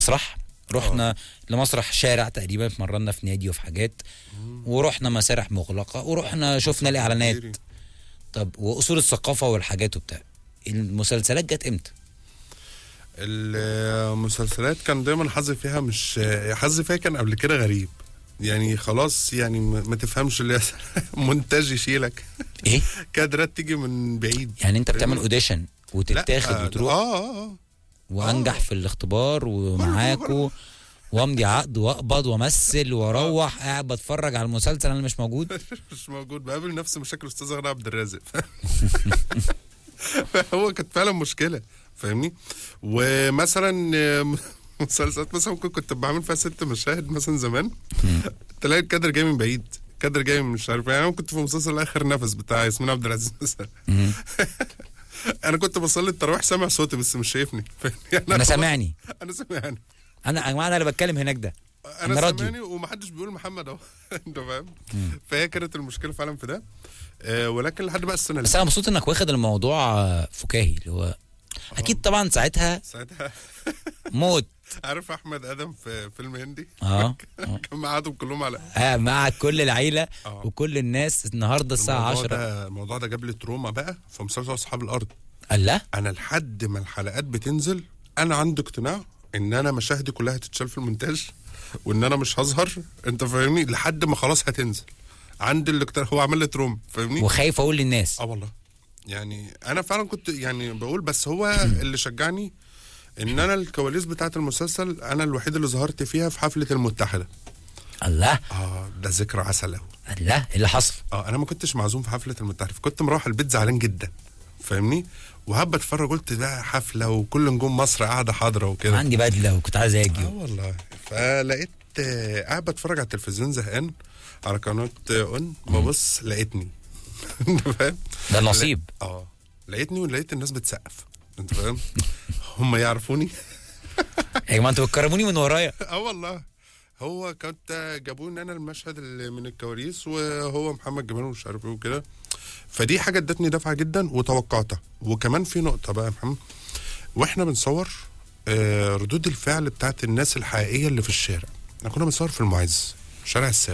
مسرح رحنا لمسرح شارع تقريبا اتمرنا في نادي وفي حاجات ورحنا مسارح مغلقه ورحنا شفنا الاعلانات كتير. طب واصول الثقافه والحاجات وبتاع المسلسلات جت امتى؟ المسلسلات كان دايما حظي فيها مش حظي فيها كان قبل كده غريب يعني خلاص يعني ما ما تفهمش اللي يحصل. مونتاج يشيلك ايه؟ كادرات تيجي من بعيد يعني انت بتعمل اوديشن وتتاخد لا، وتروح اه اه اه وانجح في الاختبار ومعاكوا وامضي عقد واقبض وامثل واروح قاعد بتفرج على المسلسل انا مش موجود مش موجود بقابل نفس مشاكل استاذ غدا عبد الرازق فهو كانت فعلا مشكله فاهمني ومثلا آه، مسلسلات مثلا ممكن كنت بعمل فيها ست مشاهد مثلا زمان تلاقي الكادر جاي من بعيد كادر جاي من مش عارف يعني انا كنت في مسلسل اخر نفس بتاع ياسمين عبد العزيز مثلا مم. انا كنت بصلي التراويح سامع صوتي بس مش شايفني فاهمني؟ يعني انا خلاص- سامعني انا سامعني انا يا جماعه انا اللي بتكلم هناك ده انا أنا راديو. سامعني ومحدش بيقول محمد اهو انت فاهم فهي كانت المشكله فعلا في ده آه ولكن لحد بقى السنه بس اللي انا مبسوط انك واخد الموضوع آه، فكاهي اللي هو اكيد طبعا ساعتها ساعتها موت عارف احمد ادم في فيلم هندي اه آه. كان معادهم كلهم على آه، مع كل العيله آه. وكل الناس النهارده الساعه الموضوع 10 ده الموضوع ده جاب لي تروما بقى في مسلسل اصحاب الارض قال لا انا لحد ما الحلقات بتنزل انا عندي اقتناع ان انا مشاهدي كلها هتتشال في المونتاج وان انا مش هظهر انت فاهمني لحد ما خلاص هتنزل عندي الاقتناع هو عمل لي تروما فاهمني وخايف اقول للناس اه والله يعني انا فعلا كنت يعني بقول بس هو اللي شجعني ان انا الكواليس بتاعت المسلسل انا الوحيد اللي ظهرت فيها في حفله المتحده الله اه ده ذكرى عسل قوي الله ايه اللي حصل اه انا ما كنتش معزوم في حفله المتحده فكنت مروح البيت زعلان جدا فاهمني وهبه اتفرج قلت ده حفله وكل نجوم مصر قاعده حاضره وكده عندي بدله وكنت عايز اجي اه والله فلقيت آه، قاعد بتفرج على التلفزيون زهقان على قناه آه، اون ببص لقيتني انت فاهم ده النصيب اه لقيتني ولقيت الناس بتسقف انت فاهم هم يعرفوني يا جماعه انتوا بتكرموني من ورايا اه والله هو كنت جابوني انا المشهد اللي من الكواليس وهو محمد جمال ومش عارف ايه وكده فدي حاجه ادتني دفعه جدا وتوقعتها وكمان في نقطه بقى يا محمد واحنا بنصور آه، ردود الفعل بتاعت الناس الحقيقيه اللي في الشارع احنا كنا بنصور في المعز شارع الساغ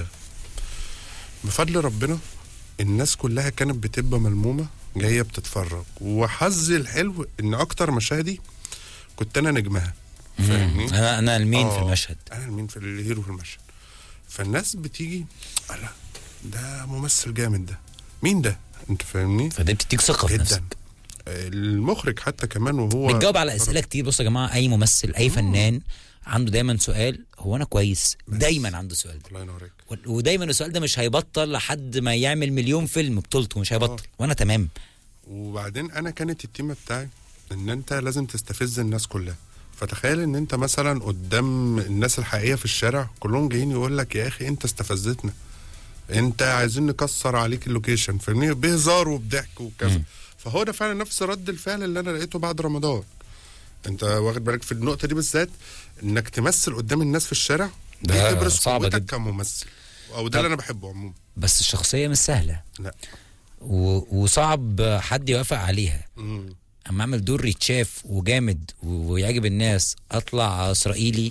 بفضل ربنا الناس كلها كانت بتبقى ملمومه جايه بتتفرج وحظي الحلو ان اكتر مشاهدي كنت انا نجمها فاهمني انا انا المين في آه، المشهد انا مين في الهيرو في المشهد فالناس بتيجي لا ده ممثل جامد ده مين ده انت فاهمني فده بتديك ثقه في جدا نفسك المخرج حتى كمان وهو بتجاوب على اسئله كتير بصوا يا جماعه اي ممثل اي فنان عنده دايما سؤال هو انا كويس دايما عنده سؤال ده الله ينورك و- ودايما السؤال ده مش هيبطل لحد ما يعمل مليون فيلم بطولته مش هيبطل وانا تمام وبعدين انا كانت التيمه بتاعي ان انت لازم تستفز الناس كلها فتخيل ان انت مثلا قدام الناس الحقيقيه في الشارع كلهم جايين يقول لك يا اخي انت استفزتنا انت عايزين نكسر عليك اللوكيشن فاهمني بهزار وبضحك وكذا فهو ده فعلا نفس رد الفعل اللي انا لقيته بعد رمضان انت واخد بالك في النقطه دي بالذات انك تمثل قدام الناس في الشارع ده دي تبرز صعبة قوتك جدا. كممثل او ده طب- اللي انا بحبه عموما بس الشخصيه مش سهله لا و... وصعب حد يوافق عليها مم. اما اعمل دور يتشاف وجامد و- ويعجب الناس اطلع اسرائيلي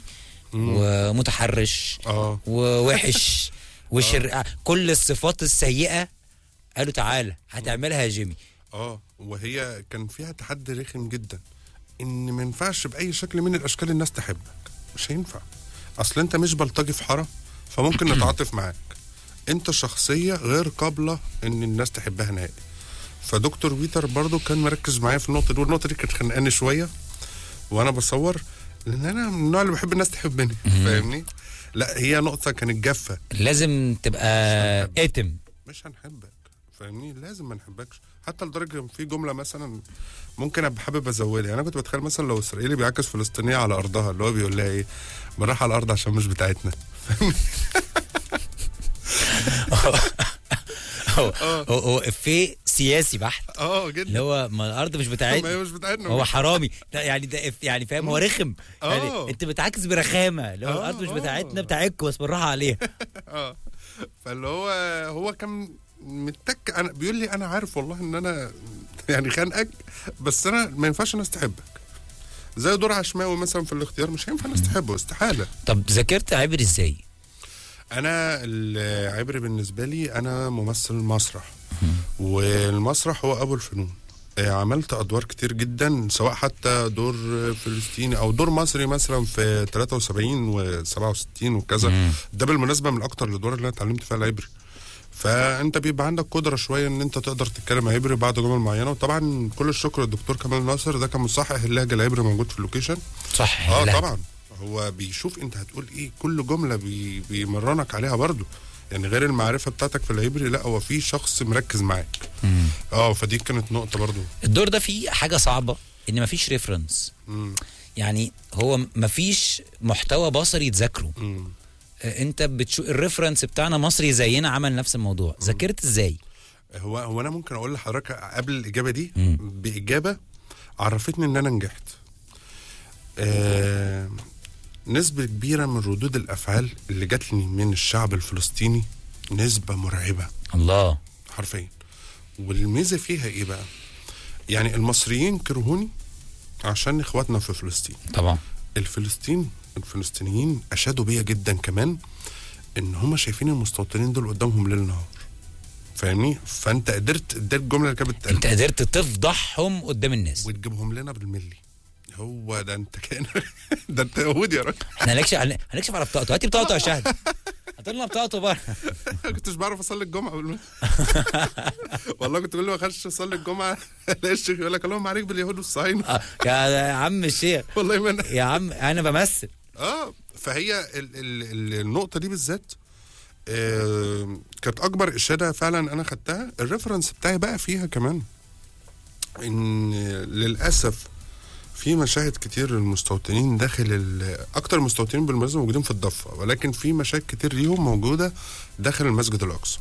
ومتحرش اه ووحش وشر كل الصفات السيئه قالوا تعالى هتعملها يا جيمي اه وهي كان فيها تحدي رخم جدا ان ما ينفعش باي شكل من الاشكال الناس تحبك مش هينفع اصل انت مش بلطجي في حاره فممكن نتعاطف معاك انت شخصيه غير قابله ان الناس تحبها نهائي فدكتور بيتر برضو كان مركز معايا في النقطه دي والنقطه دي كانت خانقاني شويه وانا بصور لان انا من النوع اللي بحب الناس تحبني فاهمني لا هي نقطه كانت جافه لازم تبقى اتم مش هنحبك فاهمني لازم ما نحبكش حتى لدرجه إن في جمله مثلا ممكن ابقى حابب ازودها يعني انا كنت بتخيل مثلا لو اسرائيلي بيعكس فلسطينيه على ارضها اللي هو بيقول لها ايه بنروح على الارض عشان مش بتاعتنا هو هو هو افيه سياسي بحت اه اللي جدا هو ما الارض مش ما هي بتاعتنا مش بتاعتنا هو حرامي لا يعني ده إف- يعني فاهم هو رخم يعني آه. انت بتعكس برخامه اللي هو آه، الارض مش آه. بتاعتنا بتاعتكم بس بالراحه عليها اه فاللي هو هو كان متك انا بيقول لي انا عارف والله ان انا يعني خانقك بس انا ما ينفعش الناس تحبك زي دور عشماوي مثلا في الاختيار مش هينفع الناس تحبه استحاله طب ذاكرت عبر ازاي انا العبري بالنسبه لي انا ممثل مسرح والمسرح هو ابو الفنون آه، عملت ادوار كتير جدا سواء حتى دور فلسطيني او دور مصري مثلا في 73 و67 وكذا مم. ده بالمناسبه من اكتر الادوار اللي انا اتعلمت فيها العبري فانت بيبقى عندك قدره شويه ان انت تقدر تتكلم عبري بعد جمل معينه وطبعا كل الشكر للدكتور كمال ناصر ده كان مصحح اللهجه العبري موجود في اللوكيشن صح اه لا. طبعا هو بيشوف انت هتقول ايه كل جمله بي بيمرنك عليها برضو يعني غير المعرفه بتاعتك في العبري لا هو في شخص مركز معاك مم. اه فدي كانت نقطه برضو الدور ده فيه حاجه صعبه ان مفيش ريفرنس مم. يعني هو مفيش محتوى بصري تذاكره مم. آه، انت بتشوف الريفرنس بتاعنا مصري زينا عمل نفس الموضوع ذاكرت ازاي هو هو انا ممكن اقول لحضرتك قبل الاجابه دي مم. باجابه عرفتني ان انا نجحت آه نسبه كبيره من ردود الافعال اللي جات لي من الشعب الفلسطيني نسبه مرعبه الله حرفيا والميزه فيها ايه بقى يعني المصريين كرهوني عشان اخواتنا في فلسطين طبعا الفلسطين الفلسطينيين اشادوا بيا جدا كمان ان هم شايفين المستوطنين دول قدامهم ليل نهار فاهمني فانت قدرت ده الجمله اللي كانت بتتقال انت قدرت تفضحهم قدام الناس وتجيبهم لنا بالملي هو ده انت كان ده انت يهودي يا راجل احنا هنكشف هن- هنكشف على بطاقته هاتي بطاقته يا شهد هات لنا بطاقته بره ما كنتش بعرف اصلي الجمعه بالم... والله كنت كل ما اخش اصلي الجمعه الاقي الشيخ يقول لك اللهم عليك باليهود والصهاينه آه، يا يا عم الشيخ والله ما انا يا عم انا بمثل اه فهي ال ال ال النقطه دي بالذات آه كانت اكبر اشاده فعلا انا خدتها الريفرنس بتاعي بقى فيها كمان ان للاسف في مشاهد كتير المستوطنين داخل ال- اكتر المستوطنين بالمناسبه موجودين في الضفه ولكن في مشاهد كتير ليهم موجوده داخل المسجد الاقصى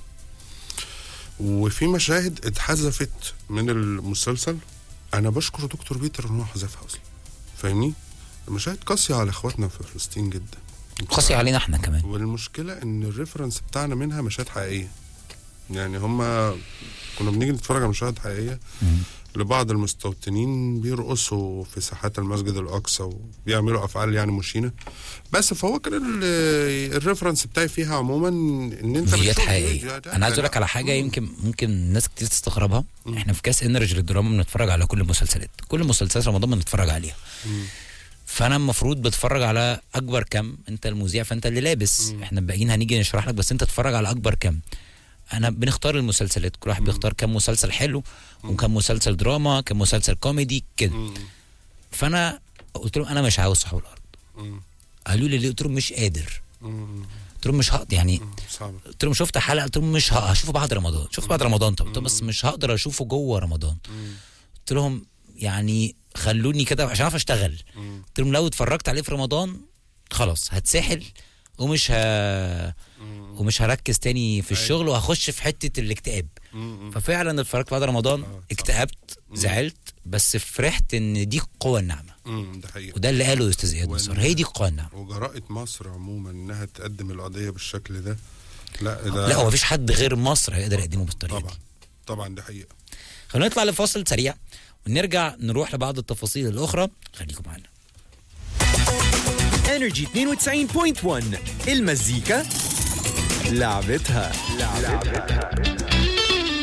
وفي مشاهد اتحذفت من المسلسل انا بشكر دكتور بيتر ان هو حذفها اصلا فاهمني مشاهد قاسيه على اخواتنا في فلسطين جدا قاسي علينا احنا كمان والمشكله ان الريفرنس بتاعنا منها مشاهد حقيقيه يعني هما كنا بنيجي نتفرج على مشاهد حقيقيه لبعض المستوطنين بيرقصوا في ساحات المسجد الاقصى وبيعملوا افعال يعني مشينه بس فهو كان ال- الريفرنس بتاعي فيها عموما ان انت فيديوهات بتشوف حقيقيه فيديو- ده- انا عايز اقول لا. لك على حاجه مم. يمكن ممكن ناس كتير تستغربها احنا في كاس انرجي للدراما بنتفرج على كل المسلسلات كل مسلسلات رمضان بنتفرج عليها فانا المفروض بتفرج على اكبر كم انت المذيع فانت اللي لابس احنا الباقيين هنيجي نشرح لك بس انت تتفرج على اكبر كم انا بنختار المسلسلات كل واحد بيختار كم مسلسل حلو وكم مسلسل دراما كم مسلسل كوميدي كده مم. فانا قلت لهم انا مش عاوز صحاب الارض مم. قالوا لي ليه قلت لهم مش قادر مم. قلت لهم مش هقدر يعني صعب قلت لهم شفت حلقه قلت لهم مش ه- هشوفه بعد رمضان شفت بعد رمضان طب قلت لهم بس مش هقدر اشوفه جوه رمضان قلت لهم يعني خلوني كده عشان اعرف اشتغل قلت لهم لو اتفرجت عليه في رمضان خلاص هتساحل ومش ه... ومش هركز تاني في الشغل وهخش في حته الاكتئاب مم. ففعلا اتفرجت بعد رمضان صح. اكتئبت زعلت بس فرحت ان دي القوه الناعمه مم. ده حقيقي وده اللي قاله استاذ اياد وإن- نصار هي دي القوه الناعمه وجرأة مصر عموما انها تقدم القضيه بالشكل ده لا ده لا هو مفيش حد غير مصر هيقدر يقدمه بالطريقه دي طبعا طبعا دي حقيقه خلينا نطلع لفاصل سريع ونرجع نروح لبعض التفاصيل الاخرى خليكم معانا انرجي 92.1 المزيكا لعبتها لعبتها